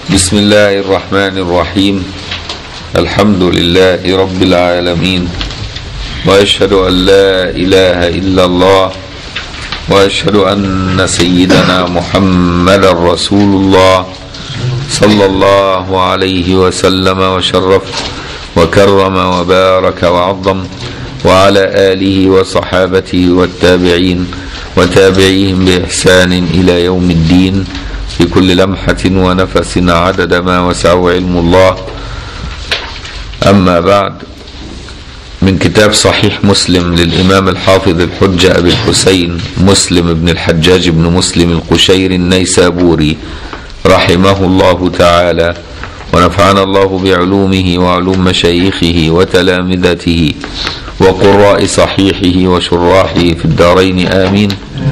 بسم الله الرحمن الرحيم الحمد لله رب العالمين واشهد ان لا اله الا الله واشهد ان سيدنا محمدا رسول الله صلى الله عليه وسلم وشرف وكرم وبارك وعظم وعلى اله وصحابته والتابعين وتابعيهم باحسان الى يوم الدين في كل لمحه ونفس عدد ما وسعه علم الله اما بعد من كتاب صحيح مسلم للإمام الحافظ الحجة أبي الحسين مسلم بن الحجاج بن مسلم القشير النيسابوري رحمه الله تعالى ونفعنا الله بعلومه وعلوم مشايخه وتلامذته وقراء صحيحه وشراحه في الدارين آمين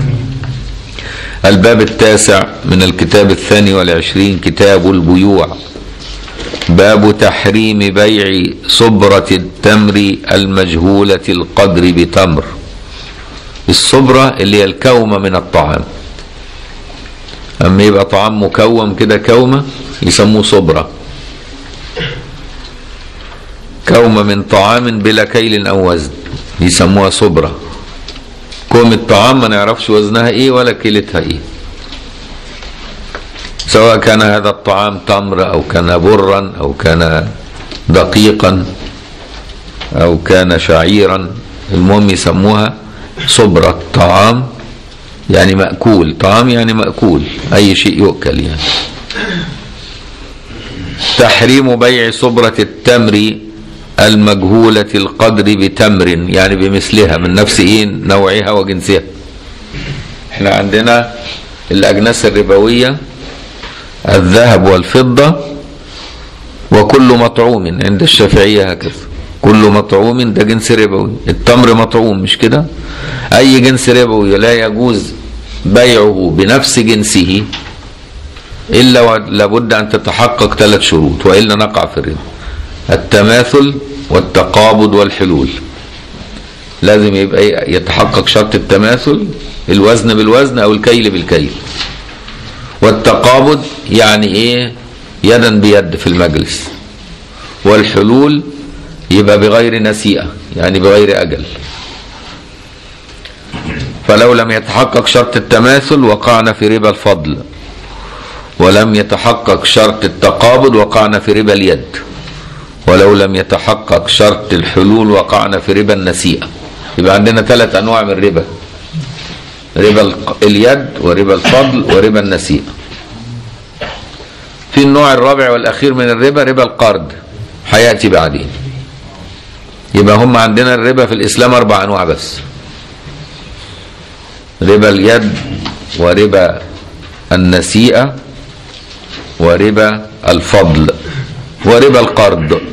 الباب التاسع من الكتاب الثاني والعشرين كتاب البيوع باب تحريم بيع صبرة التمر المجهولة القدر بتمر الصبرة اللي هي الكومة من الطعام أما يبقى طعام مكوم كده كومة يسموه صبرة كومة من طعام بلا كيل أو وزن يسموها صبرة كوم الطعام ما نعرفش وزنها ايه ولا كيلتها ايه سواء كان هذا الطعام تمر او كان برا او كان دقيقا او كان شعيرا المهم يسموها صبرة طعام يعني مأكول طعام يعني مأكول أي شيء يؤكل يعني تحريم بيع صبرة التمر المجهولة القدر بتمر يعني بمثلها من نفس ايه نوعها وجنسها احنا عندنا الأجناس الربوية الذهب والفضة وكل مطعوم عند الشافعية هكذا كل مطعوم ده جنس ربوي التمر مطعوم مش كده أي جنس ربوي لا يجوز بيعه بنفس جنسه إلا لابد أن تتحقق ثلاث شروط وإلا نقع في الربا التماثل والتقابض والحلول لازم يبقى يتحقق شرط التماثل الوزن بالوزن أو الكيل بالكيل والتقابض يعني ايه يدا بيد في المجلس والحلول يبقى بغير نسيئة يعني بغير أجل فلو لم يتحقق شرط التماثل وقعنا في ربا الفضل ولم يتحقق شرط التقابض وقعنا في ربا اليد ولو لم يتحقق شرط الحلول وقعنا في ربا النسيئة يبقى عندنا ثلاث أنواع من الربا ربا اليد وربا الفضل وربا النسيئة في النوع الرابع والأخير من الربا ربا القرض هيأتي بعدين يبقى هم عندنا الربا في الإسلام أربع أنواع بس ربا اليد وربا النسيئة وربا الفضل وربا القرض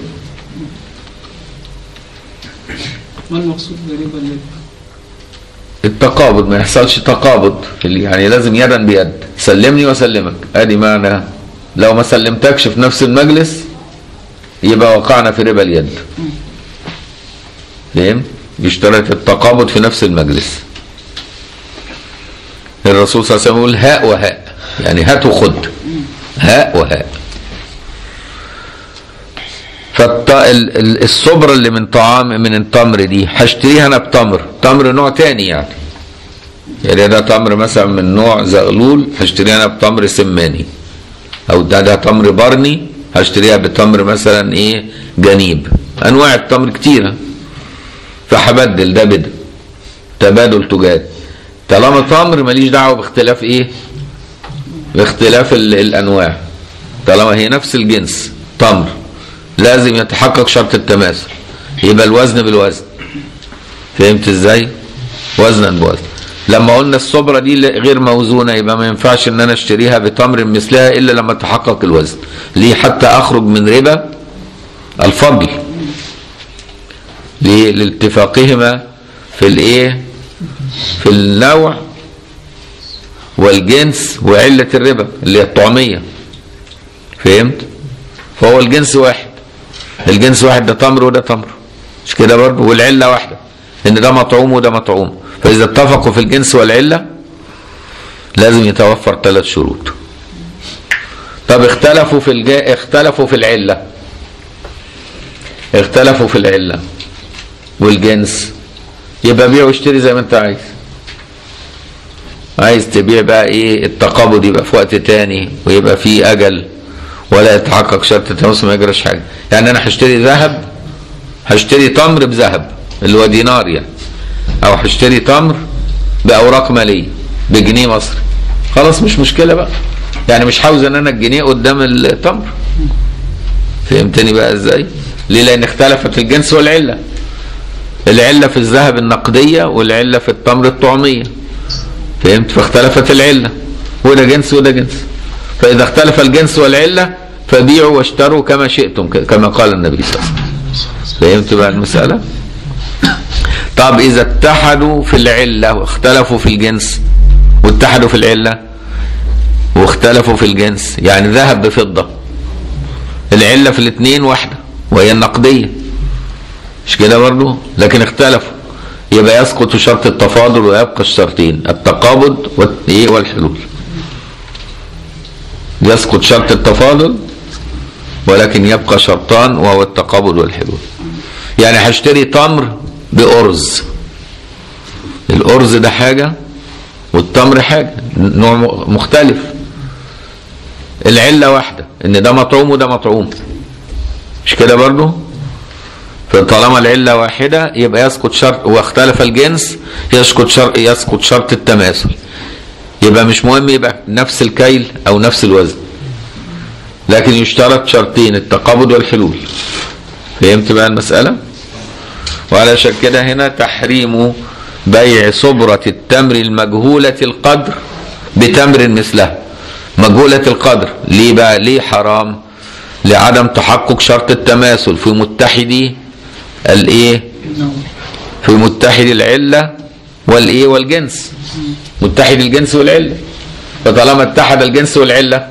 ما المقصود بربا اليد؟ التقابض ما يحصلش تقابض يعني لازم يدا بيد سلمني واسلمك ادي معنى لو ما سلمتكش في نفس المجلس يبقى وقعنا في ربا اليد فهم يشترط التقابض في نفس المجلس الرسول صلى الله عليه وسلم يقول هاء وهاء يعني هات وخد هاء وهاء فالصبر اللي من طعام من التمر دي هشتريها انا بتمر تمر نوع تاني يعني يعني ده تمر مثلا من نوع زغلول هشتريها انا بتمر سماني او ده ده تمر برني هشتريها بتمر مثلا ايه جنيب انواع التمر كتيره فهبدل ده بده تبادل تجاري طالما تمر ماليش دعوه باختلاف ايه باختلاف الانواع طالما هي نفس الجنس تمر لازم يتحقق شرط التماثل يبقى الوزن بالوزن فهمت ازاي وزنا بوزن لما قلنا الصبرة دي غير موزونة يبقى ما ينفعش ان انا اشتريها بتمر مثلها الا لما تحقق الوزن ليه حتى اخرج من ربا الفضل ليه لاتفاقهما في الايه في النوع والجنس وعلة الربا اللي هي الطعمية فهمت فهو الجنس واحد الجنس واحد ده تمر وده تمر مش كده برضه والعلة واحدة ان ده مطعوم وده مطعوم فاذا اتفقوا في الجنس والعلة لازم يتوفر ثلاث شروط طب اختلفوا في الجا... اختلفوا في العله اختلفوا في العله والجنس يبقى بيع واشتري زي ما انت عايز عايز تبيع بقى ايه التقابض يبقى في وقت تاني ويبقى فيه اجل ولا يتحقق شرط التماس ما يجراش حاجه يعني انا هشتري ذهب هشتري تمر بذهب اللي هو دينار يعني او هشتري تمر باوراق ماليه بجنيه مصري خلاص مش مشكله بقى يعني مش عاوز ان انا الجنيه قدام التمر فهمتني بقى ازاي ليه لان اختلفت الجنس والعله العله في الذهب النقديه والعله في التمر الطعميه فهمت فاختلفت العله وده جنس وده جنس فاذا اختلف الجنس والعله فبيعوا واشتروا كما شئتم كما قال النبي صلى الله عليه وسلم فهمت بقى المساله طب اذا اتحدوا في العله واختلفوا في الجنس واتحدوا في العله واختلفوا في الجنس يعني ذهب بفضه العله في الاثنين واحده وهي النقديه مش كده برضه لكن اختلفوا يبقى يسقط شرط التفاضل ويبقى الشرطين التقابض والايه والحلول يسقط شرط التفاضل ولكن يبقى شرطان وهو التقابض والحلول يعني هشتري تمر بأرز الأرز ده حاجة والتمر حاجة نوع مختلف العلة واحدة ان ده مطعوم وده مطعوم مش كده برضو فطالما العلة واحدة يبقى يسقط شرط واختلف الجنس يسقط شرط يسقط شرط التماثل يبقى مش مهم يبقى نفس الكيل او نفس الوزن لكن يشترط شرطين التقابض والحلول فهمت بقى المسألة وعلشان كده هنا تحريم بيع صبرة التمر المجهولة القدر بتمر مثلها مجهولة القدر ليه بقى ليه حرام لعدم تحقق شرط التماثل في متحدي الايه في متحد العلة والايه والجنس متحد الجنس والعلة فطالما اتحد الجنس والعلة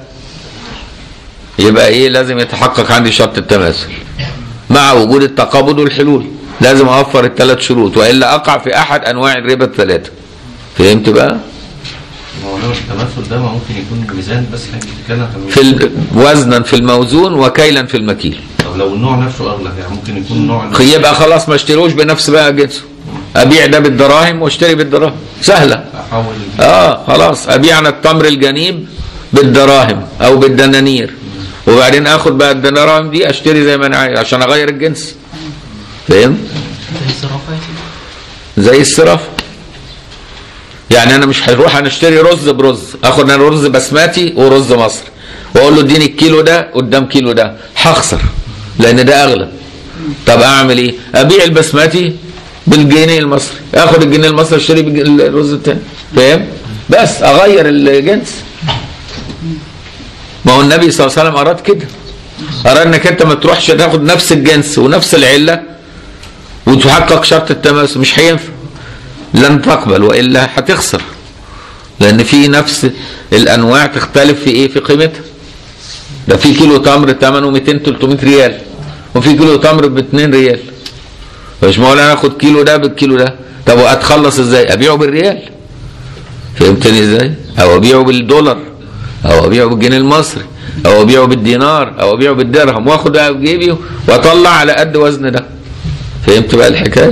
يبقى ايه لازم يتحقق عندي شرط التماثل مع وجود التقابض والحلول لازم اوفر الثلاث شروط والا اقع في احد انواع الربا الثلاثه فهمت بقى هو لو التماثل ده ما ممكن يكون ميزان بس احنا بنتكلم عن في ال- وزنا في الموزون وكيلا في المكيل طب لو النوع نفسه اغلى يعني ممكن يكون نوع يبقى خلاص ما اشتروش بنفس بقى جنسه ابيع ده بالدراهم واشتري بالدراهم سهله احول اه خلاص ابيع انا التمر الجنيب بالدراهم او بالدنانير وبعدين اخد بقى الدراهم دي اشتري زي ما انا عايز عشان اغير الجنس فاهم زي الصرافات زي الصرافه يعني انا مش هروح انا اشتري رز برز اخد انا رز بسماتي ورز مصري واقول له اديني الكيلو ده قدام كيلو ده هخسر لان ده اغلى طب اعمل ايه ابيع البسماتي بالجنيه المصري اخد الجنيه المصري اشتري بالج- الرز التاني فاهم بس اغير الجنس ما هو النبي صلى الله عليه وسلم اراد كده اراد انك انت ما تروحش تاخد نفس الجنس ونفس العله وتحقق شرط التماثل مش هينفع لن تقبل والا هتخسر لان في نفس الانواع تختلف في ايه في قيمتها ده في كيلو تمر ثمنه 200 300 ريال وفي كيلو تمر ب 2 ريال مش معقول انا اخد كيلو ده بالكيلو ده طب واتخلص ازاي ابيعه بالريال فهمتني ازاي او ابيعه بالدولار او ابيعه بالجنيه المصري او ابيعه بالدينار او ابيعه بالدرهم واخد بقى في جيبي واطلع على قد وزن ده فهمت بقى الحكايه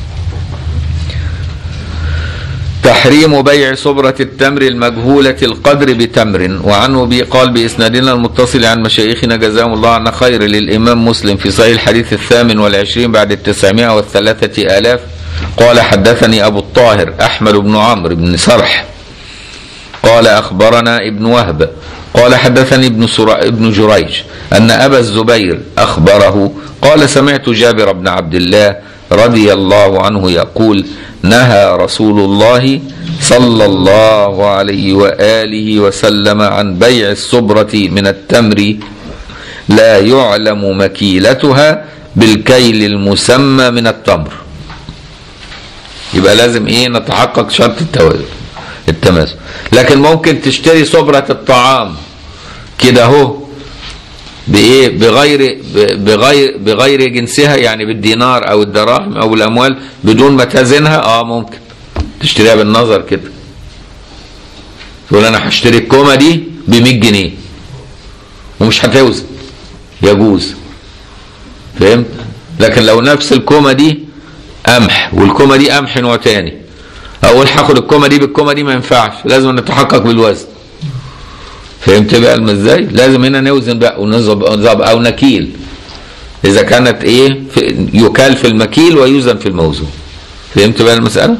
تحريم بيع صبرة التمر المجهولة القدر بتمر وعنه بي قال بإسنادنا المتصل عن مشايخنا جزاهم الله عنا خير للإمام مسلم في صحيح الحديث الثامن والعشرين بعد التسعمائة والثلاثة آلاف قال حدثني أبو الطاهر أحمد بن عمرو بن سرح قال أخبرنا ابن وهب قال حدثني ابن, سرا ابن جريج أن أبا الزبير أخبره قال سمعت جابر بن عبد الله رضي الله عنه يقول نهى رسول الله صلى الله عليه وآله وسلم عن بيع الصبرة من التمر لا يعلم مكيلتها بالكيل المسمى من التمر يبقى لازم ايه نتحقق شرط التوازن التماثل لكن ممكن تشتري صبرة الطعام كده اهو بايه بغير بغير بغير جنسها يعني بالدينار او الدراهم او الاموال بدون ما تزنها اه ممكن تشتريها بالنظر كده تقول انا هشتري الكومه دي ب 100 جنيه ومش هتوزن يجوز فهمت لكن لو نفس الكومه دي قمح والكومه دي قمح نوع تاني اقول هاخد الكومه دي بالكومه دي ما ينفعش لازم نتحقق بالوزن فهمت بقى الم- ازاي لازم هنا نوزن بقى ونظبط او نكيل اذا كانت ايه في يكال في المكيل ويوزن في الموزون فهمت بقى المساله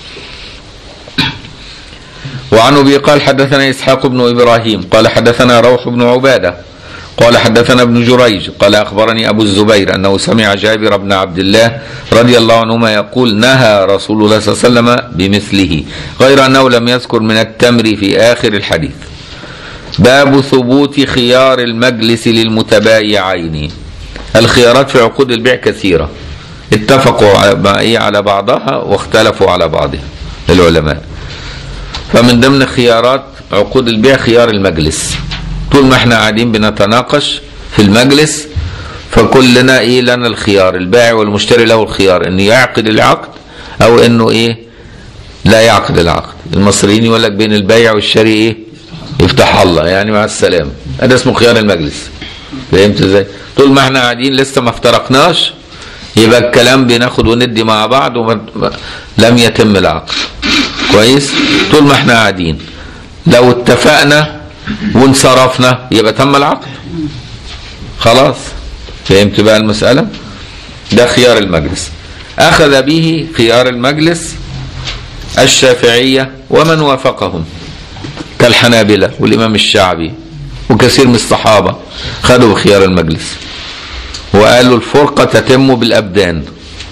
وعن ابي قال حدثنا اسحاق بن ابراهيم قال حدثنا روح بن عباده قال حدثنا ابن جريج قال اخبرني ابو الزبير انه سمع جابر بن عبد الله رضي الله عنهما يقول نهى رسول الله صلى الله عليه وسلم بمثله غير انه لم يذكر من التمر في اخر الحديث باب ثبوت خيار المجلس للمتبايعين الخيارات في عقود البيع كثيرة اتفقوا على إيه على بعضها واختلفوا على بعضها العلماء فمن ضمن خيارات عقود البيع خيار المجلس طول ما احنا قاعدين بنتناقش في المجلس فكلنا ايه لنا الخيار البائع والمشتري له الخيار انه يعقد العقد او انه ايه لا يعقد العقد المصريين يقول لك بين البيع والشاري ايه يفتح الله يعني مع السلامه هذا اسمه خيار المجلس فهمت ازاي طول ما احنا قاعدين لسه ما افترقناش يبقى الكلام بناخد وندي مع بعض ولم يتم العقد كويس طول ما احنا قاعدين لو اتفقنا وانصرفنا يبقى تم العقد خلاص فهمت بقى المسألة ده خيار المجلس أخذ به خيار المجلس الشافعية ومن وافقهم كالحنابلة والإمام الشعبي وكثير من الصحابة خدوا بخيار المجلس وقالوا الفرقة تتم بالأبدان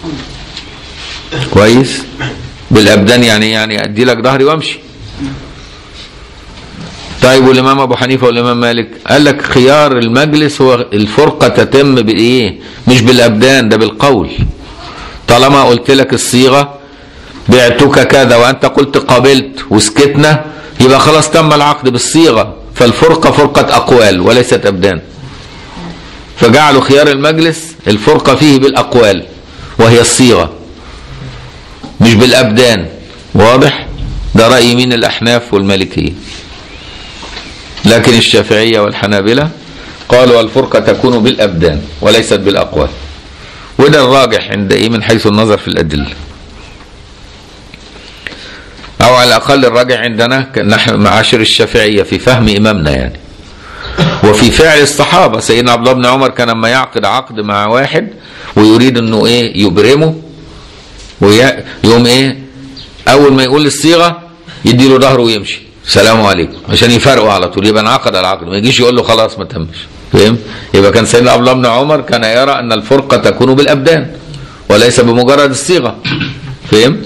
كويس بالأبدان يعني يعني أدي لك ظهري وأمشي طيب والإمام أبو حنيفة والإمام مالك قال لك خيار المجلس هو الفرقة تتم بإيه مش بالأبدان ده بالقول طالما قلت لك الصيغة بعتك كذا وأنت قلت قبلت وسكتنا يبقى خلاص تم العقد بالصيغة فالفرقة فرقة أقوال وليست أبدان فجعلوا خيار المجلس الفرقة فيه بالأقوال وهي الصيغة مش بالأبدان واضح ده رأي مين الأحناف والمالكية لكن الشافعية والحنابلة قالوا الفرقة تكون بالأبدان وليست بالأقوال وده الراجح عند إيه من حيث النظر في الأدلة أو على الأقل الراجع عندنا نحن معاشر الشافعية في فهم إمامنا يعني وفي فعل الصحابة سيدنا عبد الله بن عمر كان لما يعقد عقد مع واحد ويريد انه ايه يبرمه ويقوم ايه اول ما يقول الصيغة يدي له ظهره ويمشي سلام عليكم عشان يفرقوا على طول يبقى انعقد العقد ما يجيش يقول له خلاص ما تمش فاهم يبقى كان سيدنا عبد الله بن عمر كان يرى ان الفرقة تكون بالابدان وليس بمجرد الصيغة فهمت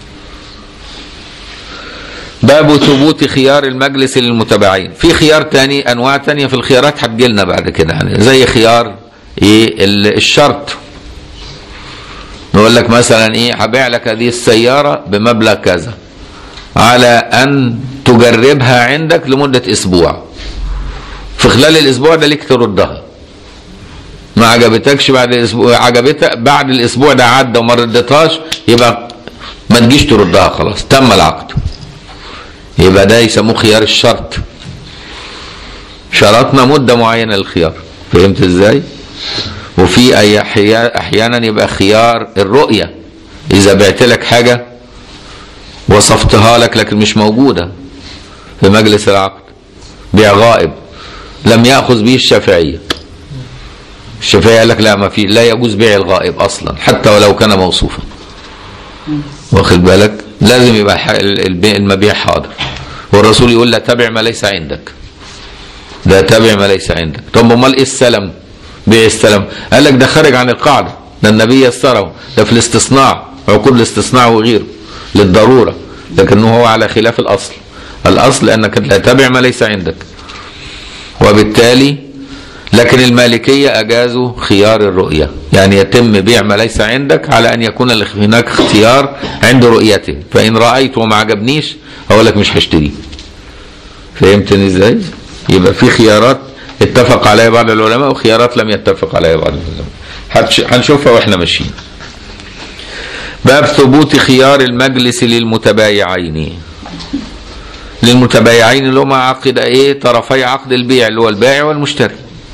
باب ثبوت خيار المجلس للمتباعين في خيار تاني انواع تانية في الخيارات هتجيلنا بعد كده يعني زي خيار ايه الشرط نقول لك مثلا ايه هبيع لك هذه السيارة بمبلغ كذا على ان تجربها عندك لمدة اسبوع في خلال الاسبوع ده ليك تردها ما عجبتكش بعد الاسبوع عجبتك بعد الاسبوع ده عدى وما ردتهاش يبقى ما تجيش تردها خلاص تم العقد يبقى ده يسموه خيار الشرط شرطنا مدة معينة للخيار فهمت ازاي وفي اي احيانا يبقى خيار الرؤية اذا بعت لك حاجة وصفتها لك لكن مش موجودة في مجلس العقد بيع غائب لم يأخذ به الشافعية الشافعية قال لك لا ما في لا يجوز بيع الغائب اصلا حتى ولو كان موصوفا واخد بالك لازم يبقى المبيع حاضر والرسول يقول لا تبع ما ليس عندك لا تبع ما ليس عندك طب امال ايه السلم بيع السلم قال لك ده خارج عن القاعده ده النبي يسره ده في الاستصناع عقود الاستصناع وغيره للضروره لكنه هو على خلاف الاصل الاصل انك لا تبع ما ليس عندك وبالتالي لكن المالكية أجازوا خيار الرؤية يعني يتم بيع ما ليس عندك على أن يكون هناك اختيار عند رؤيته فإن رأيته وما عجبنيش أقول لك مش هشتريه فهمتني إزاي يبقى في خيارات اتفق عليها بعض العلماء وخيارات لم يتفق عليها بعض العلماء هنشوفها واحنا ماشيين باب ثبوت خيار المجلس للمتبايعين للمتبايعين اللي هم عقد ايه طرفي عقد البيع اللي هو البائع والمشتري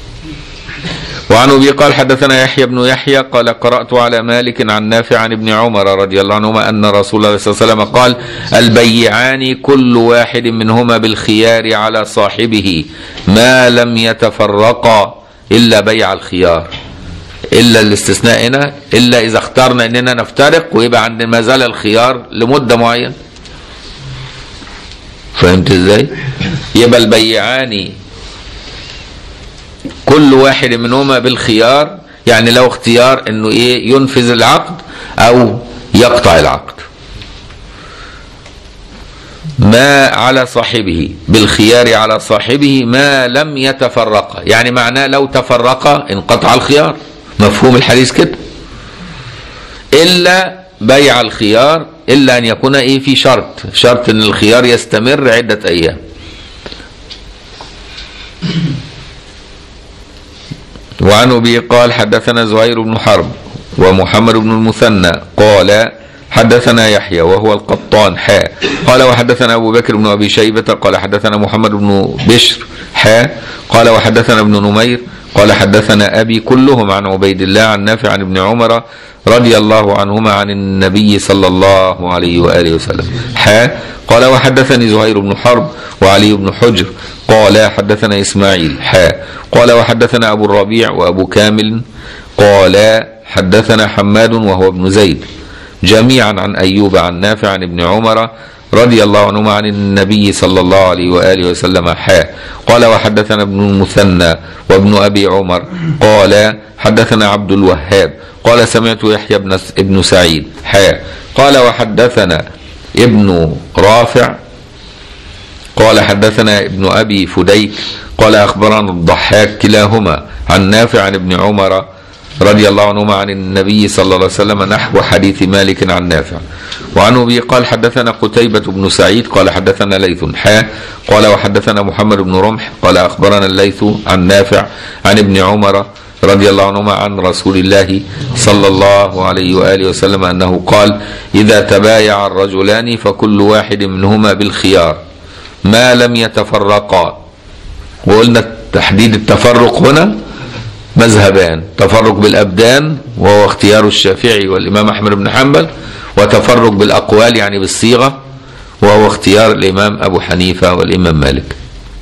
وعن ابي قال حدثنا يحيى بن يحيى قال قرات على مالك عن نافع عن ابن عمر رضي الله عنهما ان رسول الله صلى الله عليه وسلم قال البيعان كل واحد منهما بالخيار على صاحبه ما لم يتفرقا الا بيع الخيار الا الاستثناء هنا الا اذا اخترنا اننا نفترق ويبقى عندنا ما زال الخيار لمده معينه فهمت ازاي يبقى البيعان كل واحد منهما بالخيار يعني لو اختيار انه ايه ينفذ العقد او يقطع العقد ما على صاحبه بالخيار على صاحبه ما لم يتفرقا يعني معناه لو تفرقا انقطع الخيار مفهوم الحديث كده الا بيع الخيار الا ان يكون ايه في شرط شرط ان الخيار يستمر عده ايام وعن ابي قال حدثنا زهير بن حرب ومحمد بن المثنى قال حدثنا يحيى وهو القطان حاء قال وحدثنا ابو بكر بن ابي شيبه قال حدثنا محمد بن بشر حاء قال وحدثنا ابن نمير قال حدثنا ابي كلهم عن عبيد الله عن نافع عن ابن عمر رضي الله عنهما عن النبي صلى الله عليه واله وسلم حاء قال وحدثني زهير بن حرب وعلي بن حجر قال حدثنا اسماعيل حاء قال وحدثنا ابو الربيع وابو كامل قال حدثنا حماد وهو ابن زيد جميعا عن ايوب عن نافع عن ابن عمر رضي الله عنهما عن النبي صلى الله عليه واله وسلم حاء قال وحدثنا ابن المثنى وابن ابي عمر قال حدثنا عبد الوهاب قال سمعت يحيى بن ابن سعيد حاء قال وحدثنا ابن رافع قال حدثنا ابن ابي فديك قال اخبرنا الضحاك كلاهما عن نافع عن ابن عمر رضي الله عنهما عن النبي صلى الله عليه وسلم نحو حديث مالك عن نافع وعن ابي قال حدثنا قتيبة بن سعيد قال حدثنا ليث حا قال وحدثنا محمد بن رمح قال اخبرنا الليث عن نافع عن ابن عمر رضي الله عنهما عن رسول الله صلى الله عليه واله وسلم انه قال اذا تبايع الرجلان فكل واحد منهما بالخيار ما لم يتفرقا وقلنا تحديد التفرق هنا مذهبان تفرق بالابدان وهو اختيار الشافعي والامام احمد بن حنبل وتفرق بالاقوال يعني بالصيغه وهو اختيار الامام ابو حنيفه والامام مالك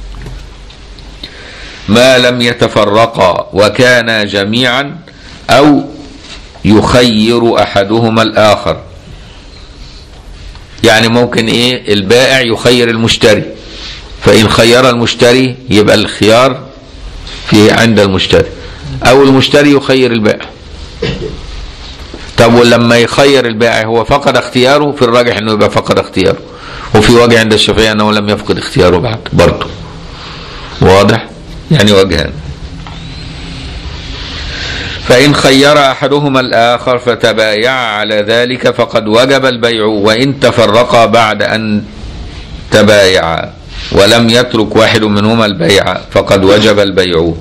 ما لم يتفرقا وكانا جميعا او يخير احدهما الاخر يعني ممكن ايه البائع يخير المشتري فان خير المشتري يبقى الخيار في عند المشتري او المشتري يخير البائع طب ولما يخير البائع هو فقد اختياره في الراجح انه يبقى فقد اختياره وفي وجه عند الشافعيه انه لم يفقد اختياره بعد برضه واضح يعني وجهان فإن خير أحدهما الآخر فتبايع على ذلك فقد وجب البيع وإن تفرقا بعد أن تبايعا ولم يترك واحد منهما البيع فقد وجب البيع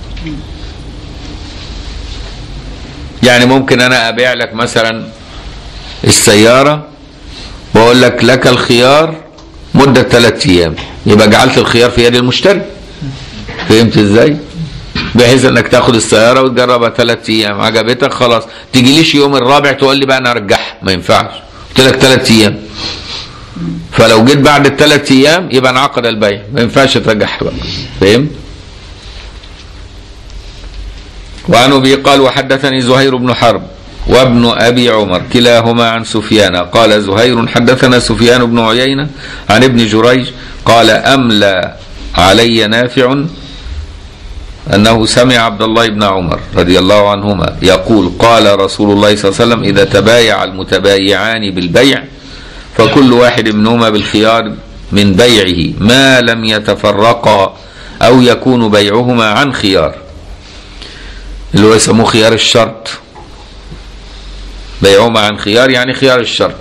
يعني ممكن أنا أبيع لك مثلا السيارة وأقول لك لك الخيار مدة ثلاثة أيام يبقى جعلت الخيار في يد المشتري فهمت ازاي؟ بحيث انك تاخد السياره وتجربها ثلاث ايام عجبتك خلاص تجيليش يوم الرابع تقول لي بقى انا ارجعها ما ينفعش قلت لك ثلاث ايام فلو جيت بعد الثلاث ايام يبقى انعقد البيع ما ينفعش ترجعها بقى فهمت؟ وعن ابي قال وحدثني زهير بن حرب وابن ابي عمر كلاهما عن سفيان قال زهير حدثنا سفيان بن عيينه عن ابن جريج قال املى علي نافع أنه سمع عبد الله بن عمر رضي الله عنهما يقول قال رسول الله صلى الله عليه وسلم إذا تبايع المتبايعان بالبيع فكل واحد منهما بالخيار من بيعه ما لم يتفرقا أو يكون بيعهما عن خيار اللي هو يسموه خيار الشرط بيعهما عن خيار يعني خيار الشرط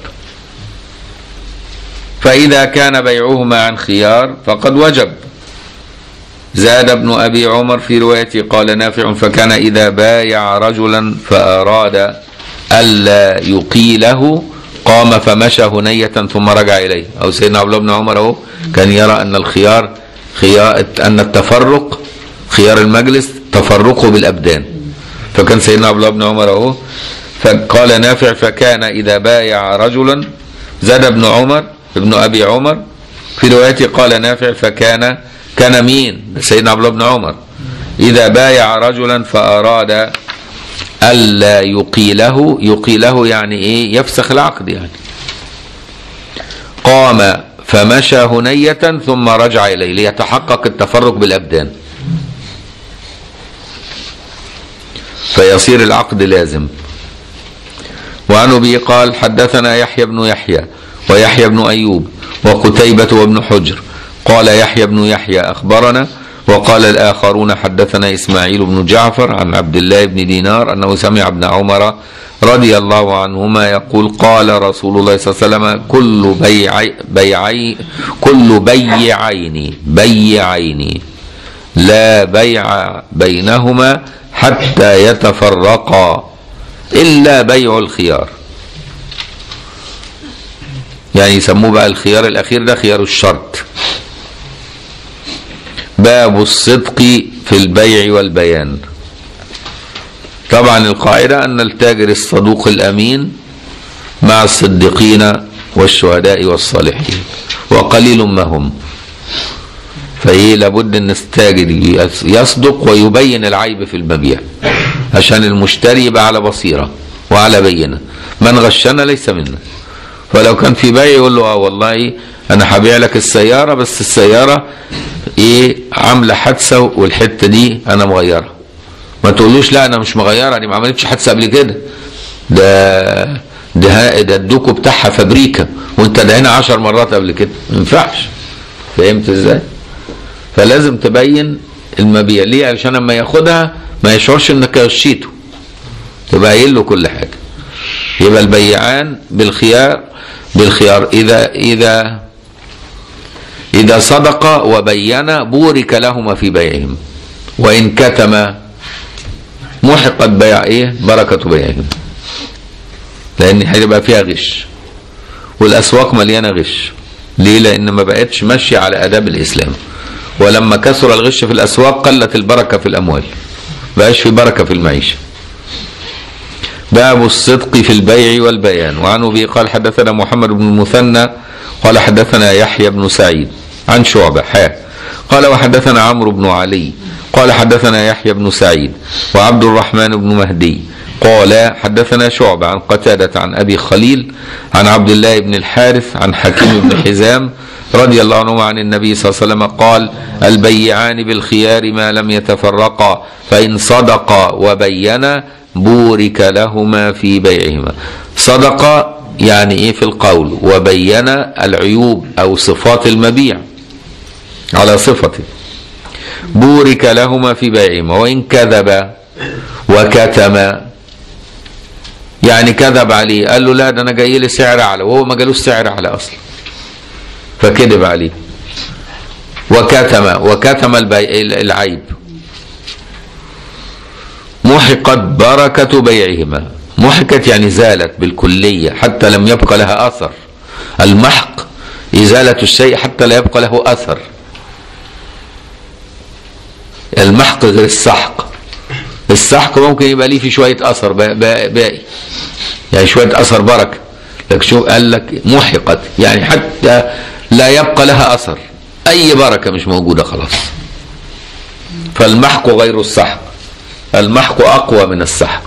فإذا كان بيعهما عن خيار فقد وجب زاد ابن أبي عمر في روايته قال نافع فكان إذا بايع رجلا فأراد ألا يقيله قام فمشى هنية ثم رجع إليه أو سيدنا عبد الله بن عمر أهو كان يرى أن الخيار خيار أن التفرق خيار المجلس تفرقه بالأبدان فكان سيدنا عبد الله بن عمر اهو فقال نافع فكان اذا بايع رجلا زاد ابن عمر ابن ابي عمر في روايته قال نافع فكان كان مين سيدنا عبد الله بن عمر اذا بايع رجلا فاراد الا يقيله يقيله يعني ايه يفسخ العقد يعني قام فمشى هنية ثم رجع إليه ليتحقق التفرق بالأبدان فيصير العقد لازم وعن أبي قال حدثنا يحيى بن يحيى ويحيى بن أيوب وقتيبة وابن حجر قال يحيى بن يحيى أخبرنا وقال الآخرون حدثنا إسماعيل بن جعفر عن عبد الله بن دينار أنه سمع ابن عمر رضي الله عنهما يقول قال رسول الله صلى الله عليه وسلم كل بيع بيعي كل بيعين بيعين لا بيع بينهما حتى يتفرقا إلا بيع الخيار يعني يسموه بقى الخيار الأخير ده خيار الشرط باب الصدق في البيع والبيان طبعا القاعدة أن التاجر الصدوق الأمين مع الصديقين والشهداء والصالحين وقليل ما هم فإيه لابد أن التاجر يصدق ويبين العيب في المبيع عشان المشتري يبقى على بصيرة وعلى بينة من غشنا ليس منا فلو كان في بيع يقول له اه والله انا هبيع لك السيارة بس السيارة ايه عاملة حادثة والحتة دي انا مغيرها ما تقولوش لا انا مش مغيرها دي ما عملتش حادثة قبل كده ده ده ده الدوكو بتاعها فابريكا وانت دهنا عشر مرات قبل كده ما ينفعش فهمت ازاي فلازم تبين المبيع ليه علشان لما ياخدها ما يشعرش انك غشيته تبقى قايل له كل حاجه يبقى البيعان بالخيار بالخيار اذا اذا اذا صدق وبين بورك لهما في بيعهم وان كتم محقت بيع ايه بركه بيعهم لان هيبقى فيها غش والاسواق مليانه غش ليه لان ما بقتش ماشيه على اداب الاسلام ولما كثر الغش في الاسواق قلت البركه في الاموال بقاش في بركه في المعيشه باب الصدق في البيع والبيان وعن ابي قال حدثنا محمد بن المثنى قال حدثنا يحيى بن سعيد عن شعبه حا قال وحدثنا عمرو بن علي قال حدثنا يحيى بن سعيد وعبد الرحمن بن مهدي قال حدثنا شعبة عن قتادة عن أبي خليل عن عبد الله بن الحارث عن حكيم بن حزام رضي الله عنه عن النبي صلى الله عليه وسلم قال البيعان بالخيار ما لم يتفرقا فإن صدقا وبينا بورك لهما في بيعهما صدق يعني ايه في القول وبين العيوب او صفات المبيع على صفته بورك لهما في بيعهما وان كذب وكتم يعني كذب عليه قال له لا ده انا جاي لي سعر اعلى وهو ما جالوش سعر اعلى اصلا فكذب عليه وكتم وكتم البي... العيب محقت بركة بيعهما محقت يعني زالت بالكلية حتى لم يبقى لها أثر المحق إزالة الشيء حتى لا يبقى له أثر المحق غير السحق السحق ممكن يبقى ليه في شوية أثر باقي يعني شوية أثر بركة لك شو قال لك محقت يعني حتى لا يبقى لها أثر أي بركة مش موجودة خلاص فالمحق غير السحق المحق أقوى من السحق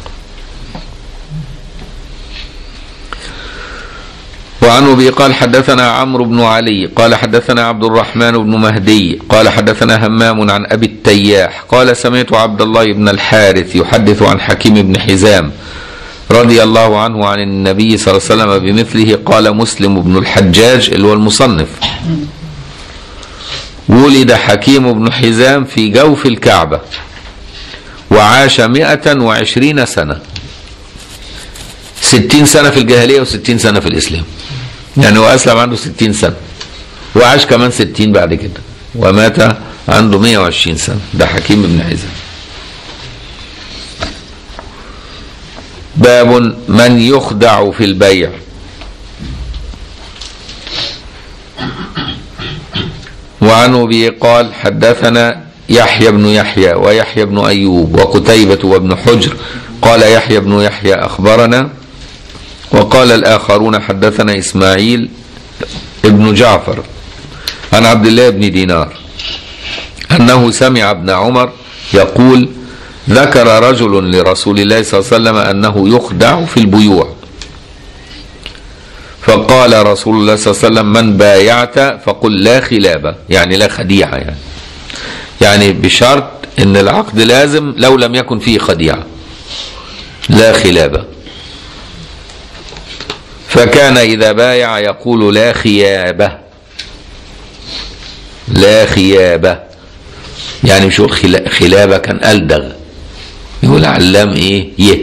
وعن ابي قال حدثنا عمرو بن علي قال حدثنا عبد الرحمن بن مهدي قال حدثنا همام عن ابي التياح قال سمعت عبد الله بن الحارث يحدث عن حكيم بن حزام رضي الله عنه عن النبي صلى الله عليه وسلم بمثله قال مسلم بن الحجاج اللي هو المصنف ولد حكيم بن حزام في جوف الكعبة وعاش مئة وعشرين سنة ستين سنة في الجاهلية وستين سنة في الإسلام يعني هو أسلم عنده ستين سنة وعاش كمان ستين بعد كده ومات عنده مئة وعشرين سنة ده حكيم بن حزام باب من يخدع في البيع وعن ابي قال حدثنا يحيى بن يحيى ويحيى بن أيوب وقتيبة وابن حجر قال يحيى بن يحيى أخبرنا وقال الآخرون حدثنا إسماعيل ابن جعفر عن عبد الله بن دينار أنه سمع ابن عمر يقول ذكر رجل لرسول الله صلى الله عليه وسلم أنه يخدع في البيوع فقال رسول الله صلى الله عليه وسلم من بايعت فقل لا خلابة يعني لا خديعة يعني يعني بشرط ان العقد لازم لو لم يكن فيه خديعة لا خلابة فكان إذا بايع يقول لا خيابة لا خيابة يعني مش يقول خلا- خلابة كان ألدغ يقول علام إيه يه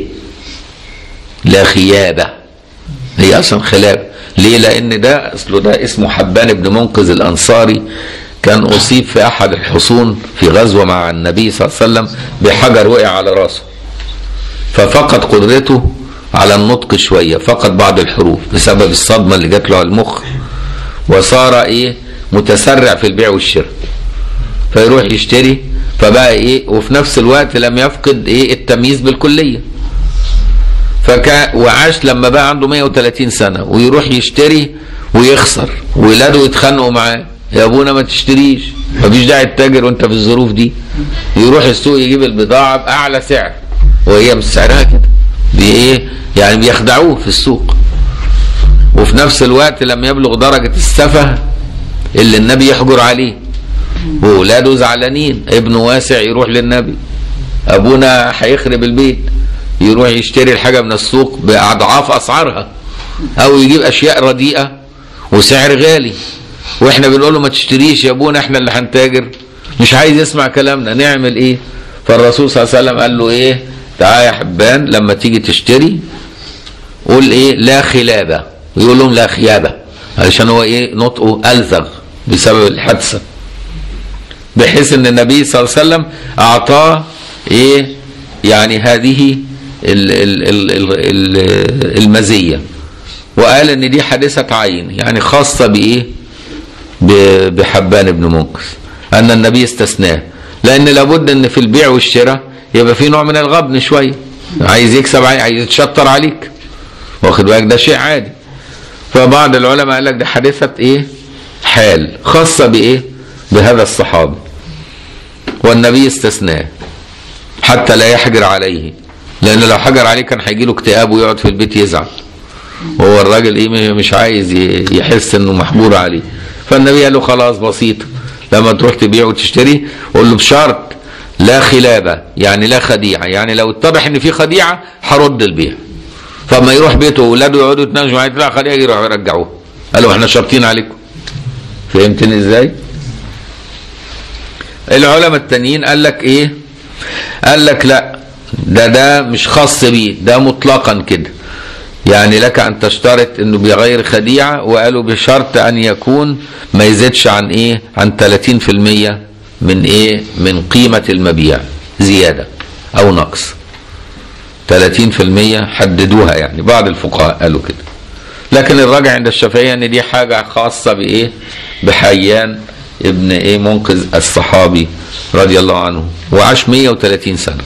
لا خيابة هي أصلا خلابة ليه لأن ده أصله ده اسمه حبان بن منقذ الأنصاري كان أصيب في أحد الحصون في غزوة مع النبي صلى الله عليه وسلم بحجر وقع على راسه ففقد قدرته على النطق شوية فقد بعض الحروف بسبب الصدمة اللي جات له على المخ وصار ايه متسرع في البيع والشراء فيروح يشتري فبقى ايه وفي نفس الوقت لم يفقد ايه التمييز بالكلية فكان وعاش لما بقى عنده 130 سنة ويروح يشتري ويخسر ولاده يتخانقوا معاه يا ابونا ما تشتريش مفيش داعي تتاجر وانت في الظروف دي يروح السوق يجيب البضاعة بأعلى سعر وهي مش سعرها كده بايه يعني بيخدعوه في السوق وفي نفس الوقت لم يبلغ درجة السفه اللي النبي يحجر عليه وولاده زعلانين ابنه واسع يروح للنبي ابونا هيخرب البيت يروح يشتري الحاجة من السوق بأضعاف أسعارها أو يجيب أشياء رديئة وسعر غالي واحنا بنقول له ما تشتريش يا ابونا احنا اللي هنتاجر مش عايز يسمع كلامنا نعمل ايه فالرسول صلى الله عليه وسلم قال له ايه تعالى يا حبان لما تيجي تشتري قول ايه لا خلابة ويقول لهم لا خيابة علشان هو ايه نطقه ألزغ بسبب الحادثة بحيث ان النبي صلى الله عليه وسلم اعطاه ايه يعني هذه ال ال ال ال ال المزية وقال ان دي حادثة عين يعني خاصة بايه ب- بحبان بن منقذ ان النبي استثناه لان لابد ان في البيع والشراء يبقى في نوع من الغبن شويه عايز يكسب عايز عايز يتشطر عليك واخد بالك ده شيء عادي فبعض العلماء قال لك ده حادثه ايه حال خاصه بايه بهذا الصحابي والنبي استثناه حتى لا يحجر عليه لان لو حجر عليه كان هيجي له اكتئاب ويقعد في البيت يزعل وهو الراجل ايه مش عايز ي- يحس انه محجور عليه فالنبي قال له خلاص بسيطه لما تروح تبيع وتشتري قول له بشرط لا خلابه يعني لا خديعه يعني لو اتضح ان في خديعه هرد البيع فما يروح بيته واولاده يقعدوا يتناقشوا معاه لا خديعه يروحوا يرجعوه قال له احنا شرطين عليكم فهمتني ازاي؟ العلماء التانيين قال لك ايه؟ قال لك لا ده ده مش خاص بيه ده مطلقا كده يعني لك ان تشترط انه بغير خديعه وقالوا بشرط ان يكون ما يزيدش عن ايه عن 30% من ايه من قيمه المبيع زياده او نقص 30% حددوها يعني بعض الفقهاء قالوا كده لكن الراجع عند الشافعيه ان دي حاجه خاصه بايه بحيان ابن ايه منقذ الصحابي رضي الله عنه وعاش 130 سنه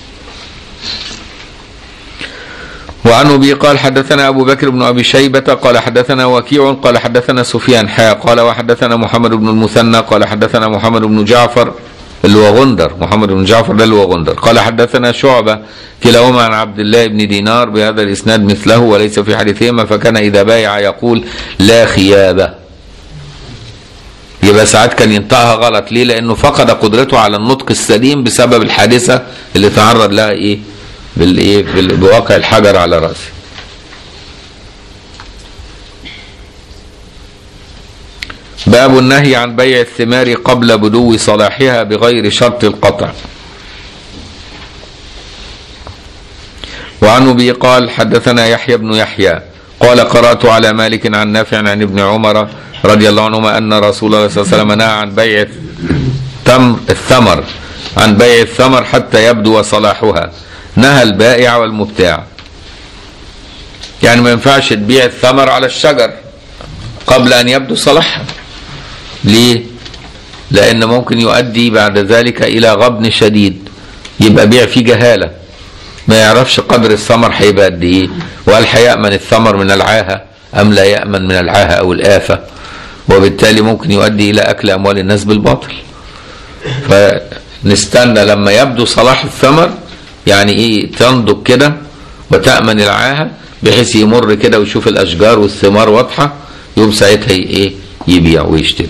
وعن ابي قال حدثنا ابو بكر بن ابي شيبه قال حدثنا وكيع قال حدثنا سفيان حا قال وحدثنا محمد بن المثنى قال حدثنا محمد بن جعفر اللي هو غندر محمد بن جعفر ده اللي هو غندر قال حدثنا شعبه كلاهما عن عبد الله بن دينار بهذا الاسناد مثله وليس في حديثهما فكان اذا بايع يقول لا خيابه يبقى ساعات كان ينطقها غلط ليه لانه فقد قدرته على النطق السليم بسبب الحادثه اللي تعرض لها ايه بالايه بال- بواقع الحجر على راسه باب النهي عن بيع الثمار قبل بدو صلاحها بغير شرط القطع وعن ابي قال حدثنا يحيى بن يحيى قال قرات على مالك عن نافع عن ابن عمر رضي الله عنهما ان رسول الله صلى الله عليه وسلم نهى عن بيع التمر الثمر عن بيع الثمر حتى يبدو صلاحها نهى البائع والمبتاع يعني ما ينفعش تبيع الثمر على الشجر قبل ان يبدو صلاحها ليه لان ممكن يؤدي بعد ذلك الى غبن شديد يبقى بيع فيه جهاله ما يعرفش قدر الثمر هيبقى قد ايه وهل هيامن الثمر من العاهه ام لا يامن من العاهه او الافه وبالتالي ممكن يؤدي الى اكل اموال الناس بالباطل فنستنى لما يبدو صلاح الثمر يعني ايه تنضج كده وتامن العاهه بحيث يمر كده ويشوف الاشجار والثمار واضحه يوم ساعتها ي- ايه يبيع ويشتري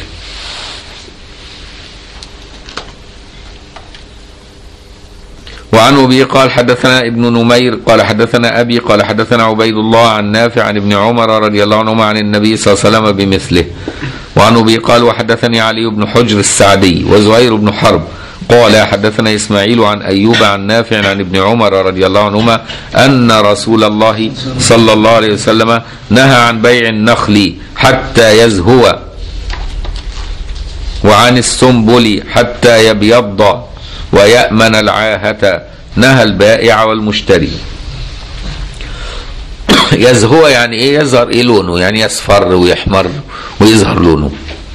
وعن ابي قال حدثنا ابن نمير قال حدثنا ابي قال حدثنا عبيد الله عن نافع عن ابن عمر رضي الله عنهما عن النبي صلى الله عليه وسلم بمثله وعن ابي قال وحدثني علي بن حجر السعدي وزهير بن حرب قال حدثنا اسماعيل عن ايوب عن نافع عن ابن عمر رضي الله عنهما ان رسول الله صلى الله عليه وسلم نهى عن بيع النخل حتى يزهو وعن السنبل حتى يبيض ويأمن العاهة نهى البائع والمشتري يزهو يعني ايه يظهر ايه لونه يعني يصفر ويحمر ويظهر لونه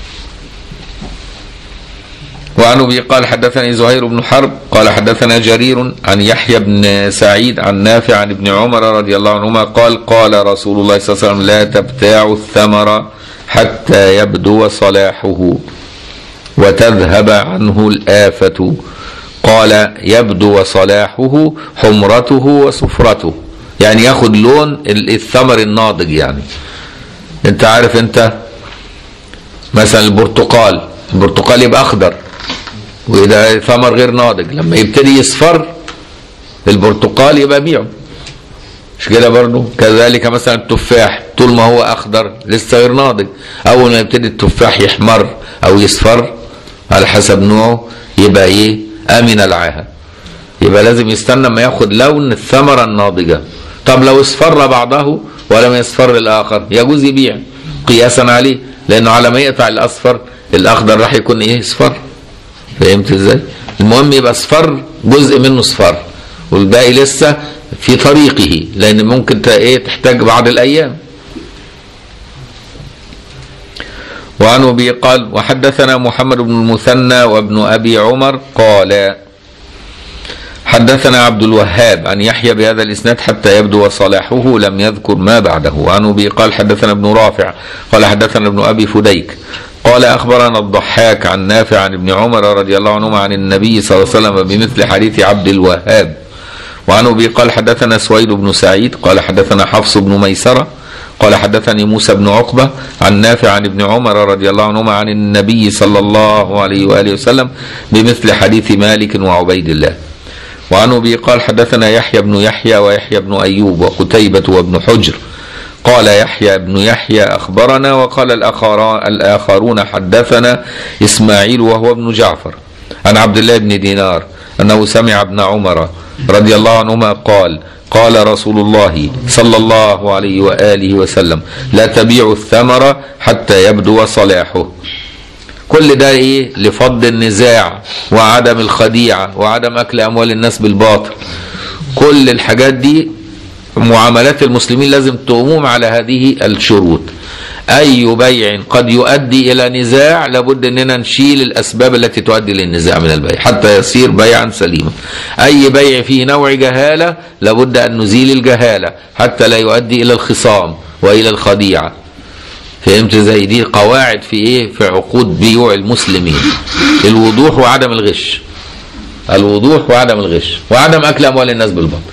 وعن ابي قال حدثني زهير بن حرب قال حدثنا جرير عن يحيى بن سعيد عن نافع عن ابن عمر رضي الله عنهما قال قال رسول الله صلى الله عليه وسلم لا تبتاعوا الثمر حتى يبدو صلاحه وتذهب عنه الآفة قال يبدو صلاحه حمرته وصفرته يعني ياخد لون ال- الثمر الناضج يعني انت عارف انت مثلا البرتقال البرتقال يبقى اخضر واذا ثمر غير ناضج لما يبتدي يصفر البرتقال يبقى بيعه مش كده برضه كذلك مثلا التفاح طول ما هو اخضر لسه غير ناضج اول ما يبتدي التفاح يحمر او يصفر على حسب نوعه يبقى ايه امن العاهه يبقى لازم يستنى ما ياخد لون الثمره الناضجه طب لو اصفر بعضه ولم يصفر الاخر يجوز يبيع قياسا عليه لانه على ما يقطع الاصفر الاخضر راح يكون ايه اصفر فهمت ازاي المهم يبقى اصفر جزء منه اصفر والباقي لسه في طريقه لان ممكن ت- ايه تحتاج بعض الايام وعن ابي قال وحدثنا محمد بن المثنى وابن ابي عمر قال حدثنا عبد الوهاب عن يحيى بهذا الاسناد حتى يبدو صلاحه لم يذكر ما بعده وعن ابي قال حدثنا ابن رافع قال حدثنا ابن ابي فديك قال اخبرنا الضحاك عن نافع عن ابن عمر رضي الله عنهما عن النبي صلى الله عليه وسلم بمثل حديث عبد الوهاب وعن ابي قال حدثنا سويد بن سعيد قال حدثنا حفص بن ميسره قال حدثني موسى بن عقبه عن نافع عن ابن عمر رضي الله عنهما عن النبي صلى الله عليه واله وسلم بمثل حديث مالك وعبيد الله وعن ابي قال حدثنا يحيى بن يحيى ويحيى بن ايوب وقتيبة وابن حجر قال يحيى بن يحيى اخبرنا وقال الآخر- الاخرون حدثنا اسماعيل وهو ابن جعفر عن عبد الله بن دينار انه سمع ابن عمر رضي الله عنهما قال قال رسول الله صلى الله عليه واله وسلم لا تبيعوا الثمر حتى يبدو صلاحه كل ده ايه لفض النزاع وعدم الخديعه وعدم اكل اموال الناس بالباطل كل الحاجات دي معاملات المسلمين لازم تقوم على هذه الشروط اي بيع قد يؤدي الى نزاع لابد اننا نشيل الاسباب التي تؤدي للنزاع من البيع حتى يصير بيعا سليما اي بيع فيه نوع جهاله لابد ان نزيل الجهاله حتى لا يؤدي الى الخصام والى الخديعه فهمت زي دي قواعد في ايه في عقود بيوع المسلمين الوضوح وعدم الغش الوضوح وعدم الغش وعدم اكل اموال الناس بالباطل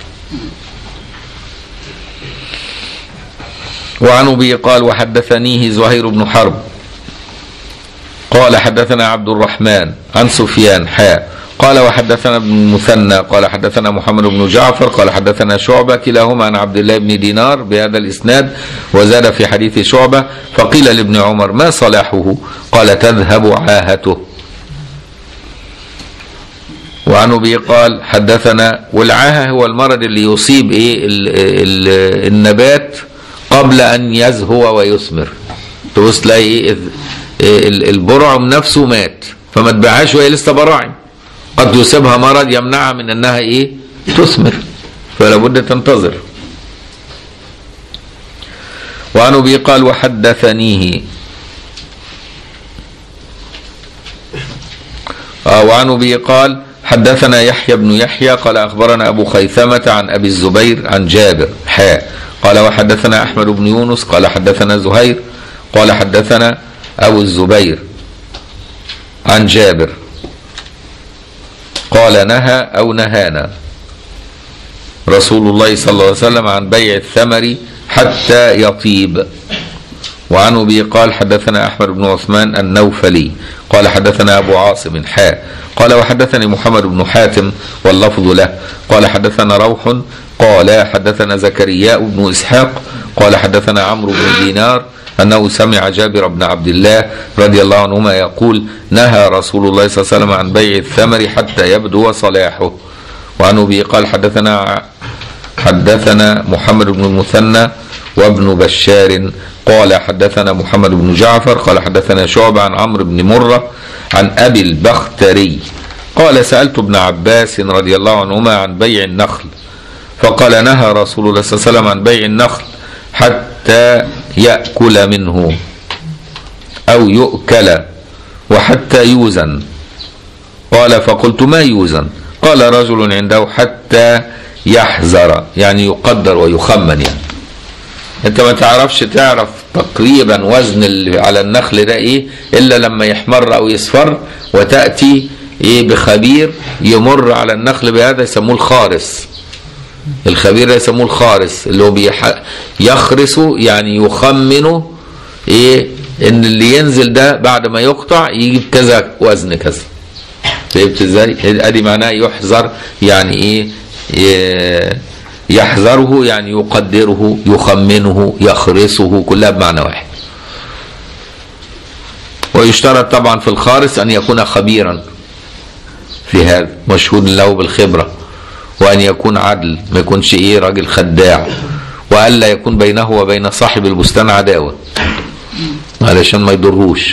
وعن ابي قال وحدثنيه زهير بن حرب قال حدثنا عبد الرحمن عن سفيان حاء قال وحدثنا ابن المثنى قال حدثنا محمد بن جعفر قال حدثنا شعبة كلاهما عن عبد الله بن دينار بهذا الإسناد وزاد في حديث شعبة فقيل لابن عمر ما صلاحه قال تذهب عاهته وعن ابي قال حدثنا والعاهه هو المرض اللي يصيب ايه ال ال النبات قبل ان يزهو ويثمر تبص تلاقي ايه ال- البرع نفسه مات فما تبيعهاش وهي لسه براعم قد يصيبها مرض يمنعها من انها ايه تثمر فلا بد تنتظر وعن ابي قال وحدثنيه آه وعن أبي قال حدثنا يحيى بن يحيى قال أخبرنا أبو خيثمة عن أبي الزبير عن جابر حاء قال وحدثنا أحمد بن يونس قال حدثنا زهير قال حدثنا أبو الزبير عن جابر قال نهى أو نهانا رسول الله صلى الله عليه وسلم عن بيع الثمر حتى يطيب وعن ابي قال حدثنا احمد بن عثمان النوفلي قال حدثنا ابو عاصم حاء قال وحدثني محمد بن حاتم واللفظ له قال حدثنا روح قال حدثنا زكريا بن اسحاق قال حدثنا عمرو بن دينار انه سمع جابر بن عبد الله رضي الله عنهما يقول نهى رسول الله صلى الله عليه وسلم عن بيع الثمر حتى يبدو صلاحه وعن ابي قال حدثنا حدثنا محمد بن المثنى وابن بشار قال حدثنا محمد بن جعفر قال حدثنا شعبة عن عمرو بن مرة عن أبي البختري قال سألت ابن عباس رضي الله عنهما عن بيع النخل فقال نهى رسول الله صلى الله عليه وسلم عن بيع النخل حتى يأكل منه أو يؤكل وحتى يوزن قال فقلت ما يوزن قال رجل عنده حتى يحذر يعني يقدر ويخمن يعني انت ما تعرفش تعرف تقريبا وزن اللي على النخل ده ايه الا لما يحمر او يصفر وتاتي ايه بخبير يمر على النخل بهذا يسموه الخارس الخبير ده يسموه الخارس اللي هو بيح... يخرس يعني يخمن ايه ان اللي ينزل ده بعد ما يقطع يجيب كذا وزن كذا فهمت ازاي؟ ادي معناه يحذر يعني ايه, إيه يحذره يعني يقدره يخمنه يخرسه كلها بمعنى واحد ويشترط طبعا في الخارس ان يكون خبيرا في هذا مشهود له بالخبره وان يكون عدل ما يكونش ايه راجل خداع والا يكون بينه وبين صاحب البستان عداوه علشان ما يضروش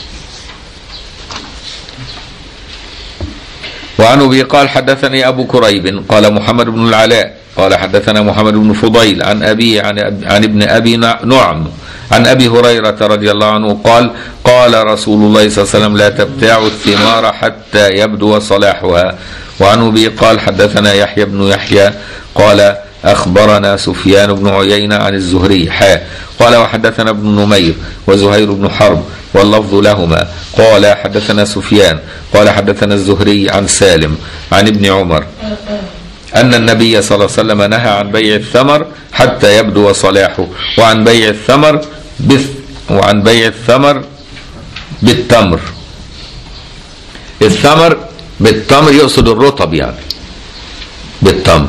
وعن ابي قال حدثني ابو كريب قال محمد بن العلاء قال حدثنا محمد بن فضيل عن ابي عن, عن ابن ابي نعم عن ابي هريره رضي الله عنه قال قال رسول الله صلى الله عليه وسلم لا تبتاعوا الثمار حتى يبدو صلاحها وعن ابي قال حدثنا يحيى بن يحيى قال اخبرنا سفيان بن عيينه عن الزهري حاء قال وحدثنا ابن نمير وزهير بن حرب واللفظ لهما قال حدثنا سفيان قال حدثنا الزهري عن سالم عن ابن عمر أن النبي صلى الله عليه وسلم نهى عن بيع الثمر حتى يبدو صلاحه وعن بيع الثمر بث وعن بيع الثمر بالتمر الثمر بالتمر يقصد الرطب يعني بالتمر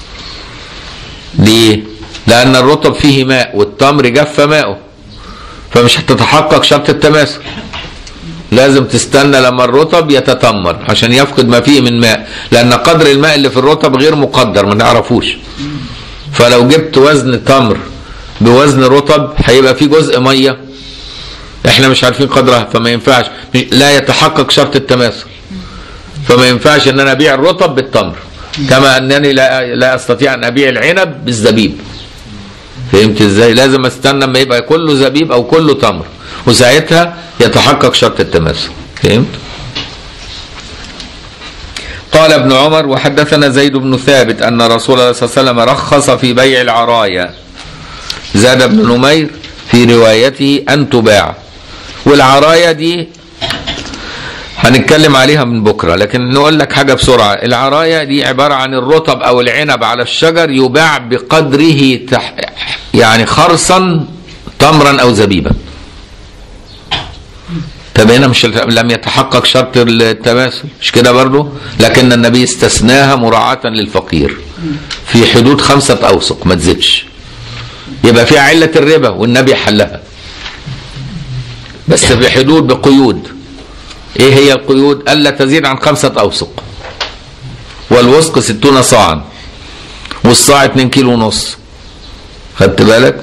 ليه؟ لأن الرطب فيه ماء والتمر جف ماؤه فمش هتتحقق شرط التماثل لازم تستنى لما الرطب يتتمر عشان يفقد ما فيه من ماء لان قدر الماء اللي في الرطب غير مقدر ما نعرفوش فلو جبت وزن تمر بوزن رطب هيبقى فيه جزء ميه احنا مش عارفين قدرها فما ينفعش لا يتحقق شرط التماثل فما ينفعش ان انا ابيع الرطب بالتمر كما انني لا لا استطيع ان ابيع العنب بالزبيب فهمت ازاي لازم استنى اما يبقى كله زبيب او كله تمر وساعتها يتحقق شرط التماثل فهمت قال ابن عمر وحدثنا زيد بن ثابت ان رسول الله صلى الله عليه وسلم رخص في بيع العرايا زاد ابن نمير في روايته ان تباع والعرايا دي هنتكلم عليها من بكره لكن نقول لك حاجه بسرعه العرايا دي عباره عن الرطب او العنب على الشجر يباع بقدره تح يعني خرصا تمرا او زبيبا طب هنا مش لم يتحقق شرط التماثل مش كده برضه لكن النبي استثناها مراعاة للفقير في حدود خمسة أوسق ما تزيدش يبقى فيها علة الربا والنبي حلها بس بحدود بقيود ايه هي القيود الا تزيد عن خمسة اوسق والوسق ستون صاعا والصاع 2 كيلو ونص خدت بالك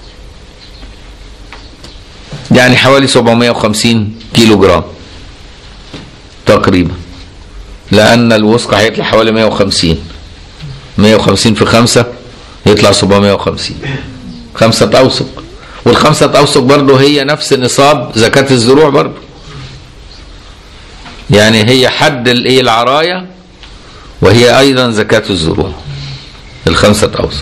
يعني حوالي 750 كيلو جرام تقريبا لان الوسق هيطلع حوالي 150 150 في خمسة يطلع 750 خمسة اوسق والخمسة اوسق برضه هي نفس نصاب زكاة الزروع برضه يعني هي حد الايه العراية وهي ايضا زكاة الزروع الخمسة اوسق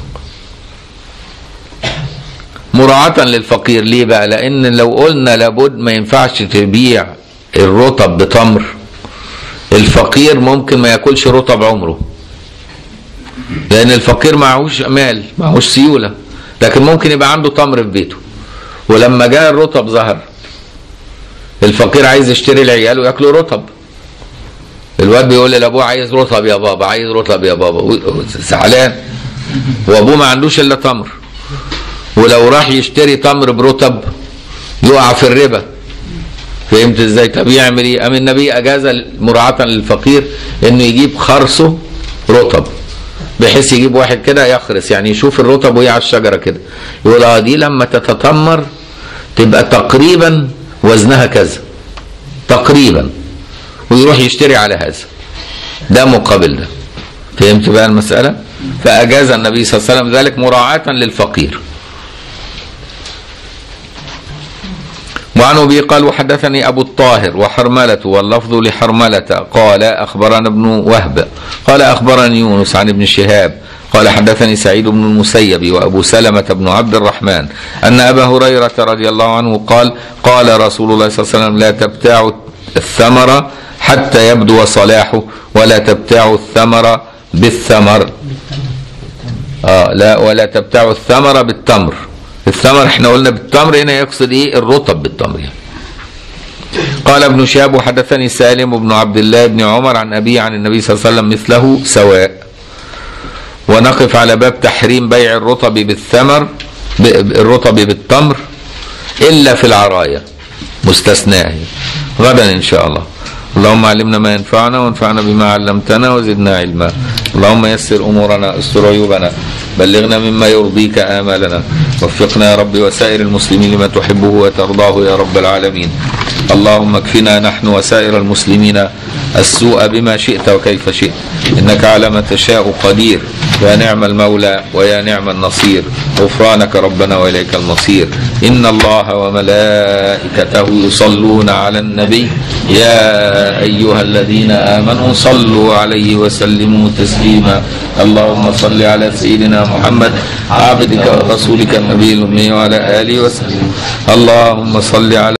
مراعاة للفقير ليه بقى لان لو قلنا لابد ما ينفعش تبيع الرطب بتمر الفقير ممكن ما ياكلش رطب عمره لان الفقير معهوش مال معهوش سيولة لكن ممكن يبقى عنده تمر في بيته ولما جاء الرطب ظهر الفقير عايز يشتري لعياله ياكلوا رطب الواد بيقول لابوه عايز رطب يا بابا عايز رطب يا بابا و- زعلان وابوه ما عندوش الا تمر ولو راح يشتري تمر برطب يقع في الربا فهمت ازاي طب يعمل ايه قام النبي اجاز مراعاة للفقير انه يجيب خرصه رطب بحيث يجيب واحد كده يخرس يعني يشوف الرطب وهي على الشجره كده يقول اه دي لما تتتمر تبقى تقريبا وزنها كذا تقريبا ويروح يشتري على هذا ده مقابل ده فهمت بقى المسألة فأجاز النبي صلى الله عليه وسلم ذلك مراعاة للفقير وعن ابي قال وحدثني ابو الطاهر وحرملة واللفظ لحرملة قال اخبرنا ابن وهب قال اخبرني يونس عن ابن شهاب قال حدثني سعيد بن المسيب وابو سلمة بن عبد الرحمن ان ابا هريرة رضي الله عنه قال قال رسول الله صلى الله عليه وسلم لا تبتاعوا الثمر حتى يبدو صلاحه ولا تبتاعوا الثمر بالثمر اه لا ولا تبتاعوا الثمر بالتمر الثمر احنا قلنا بالتمر هنا يقصد ايه الرطب بالتمر يعني. قال ابن شهاب وحدثني سالم بن عبد الله بن عمر عن ابي عن النبي صلى الله عليه وسلم مثله سواء ونقف على باب تحريم بيع الرطب بالثمر ب- الرطب بالتمر الا في العرايا مستثناه غدا ان شاء الله اللهم علمنا ما ينفعنا وانفعنا بما علمتنا وزدنا علما اللهم يسر امورنا استر عيوبنا بلغنا مما يرضيك امالنا وفقنا يا رب وسائر المسلمين لما تحبه وترضاه يا رب العالمين اللهم اكفنا نحن وسائر المسلمين السوء بما شئت وكيف شئت انك على ما تشاء قدير يا نعم المولى ويا نعم النصير غفرانك ربنا واليك المصير ان الله وملائكته يصلون على النبي يا ايها الذين امنوا صلوا عليه وسلموا تسليما اللهم صل على سيدنا محمد عبدك ورسولك النبي الامي وعلى اله وسلم اللهم صل على